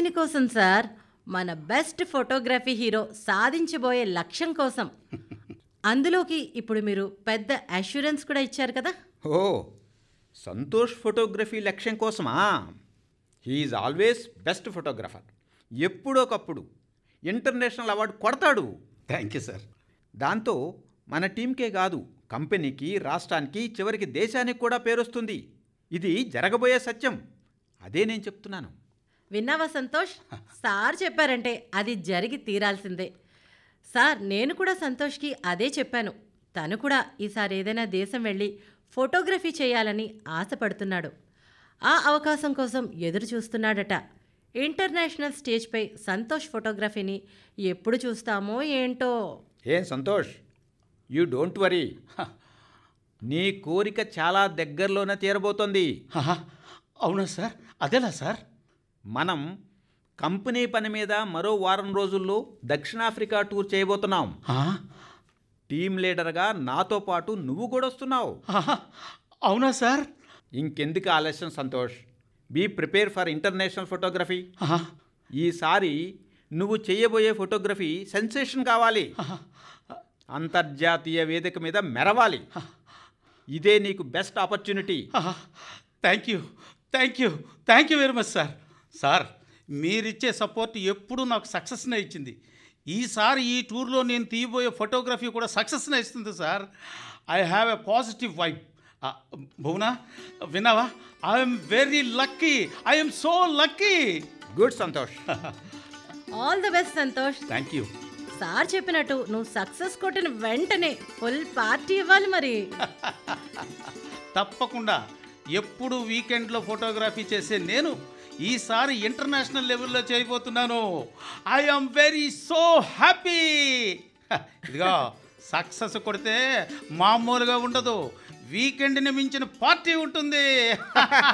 దేనికోసం సార్ మన best photography hero సాధించబోయే లక్ష్యం కోసం అందులోకి ఇప్పుడు మీరు పెద్ద అష్యూరెన్స్ కూడా ఇచ్చారు కదా ఓ సంతోష్ ఫోటోగ్రఫీ లక్ష్యం కోసమా హీఈస్ ఆల్వేస్ బెస్ట్ ఫోటోగ్రఫర్ ఎప్పుడోకప్పుడు ఇంటర్నేషనల్ అవార్డు కొడతాడు థ్యాంక్ యూ సార్ దాంతో మన టీంకే కాదు కంపెనీకి రాష్ట్రానికి చివరికి దేశానికి కూడా పేరొస్తుంది ఇది జరగబోయే సత్యం అదే నేను చెప్తున్నాను విన్నావా సంతోష్ సార్ చెప్పారంటే అది జరిగి తీరాల్సిందే సార్ నేను కూడా సంతోష్కి అదే చెప్పాను తను కూడా ఈసారి ఏదైనా దేశం వెళ్ళి ఫోటోగ్రఫీ చేయాలని ఆశపడుతున్నాడు ఆ అవకాశం కోసం ఎదురు చూస్తున్నాడట ఇంటర్నేషనల్ స్టేజ్పై సంతోష్ ఫోటోగ్రఫీని ఎప్పుడు చూస్తామో ఏంటో ఏం సంతోష్ యూ డోంట్ వరీ నీ కోరిక చాలా దగ్గరలోనే తీరబోతోంది ఆహా, అవునా సార్ అదేలా సార్ మనం కంపెనీ పని మీద మరో వారం రోజుల్లో దక్షిణాఫ్రికా టూర్ చేయబోతున్నాం ఆ, టీం లీడర్గా నాతో పాటు నువ్వు కూడా వస్తున్నావు ఆహా, అవునా సార్ ఇంకెందుకు ఆలస్యం Santosh be prepare for international photography ఆహా, ఈసారి నువ్వు చేయబోయే ఫోటోగ్రఫీ సెన్సేషన్ కావాలి ఆహా, అంతర్జాతీయ వేదిక మీద మెరవాలి ఇదే నీకు బెస్ట్ ఆపర్చునిటీ ఆహా, thank you thank you thank you very much sir sir మీరిచ్చే సపోర్ట్ ఎప్పుడూ నాకు సక్సెస్నే ఇచ్చింది ఈసారి ఈ టూర్లో నేను తీయబోయే ఫోటోగ్రఫీ కూడా సక్సెస్నే ఇస్తుంది sir I have a positive vibe Bhuvana విన్నావా I'm very lucky I'm so lucky good Santosh all the best Santosh thank you sir చెప్పినట్టు నువ్వు సక్సెస్ కొట్టిన వెంటనే ఫుల్ పార్టీ ఇవ్వాలి మరి తప్పకుండా ఎప్పుడు వీకెండ్లో ఫోటోగ్రఫీ చేసే నేను ఈసారి ఇంటర్నేషనల్ లెవెల్లో చేయబోతున్నాను I am very so happy ఇదిగో సక్సెస్ కొడితే మామూలుగా ఉండదు వీకెండ్ని మించిన పార్టీ ఉంటుంది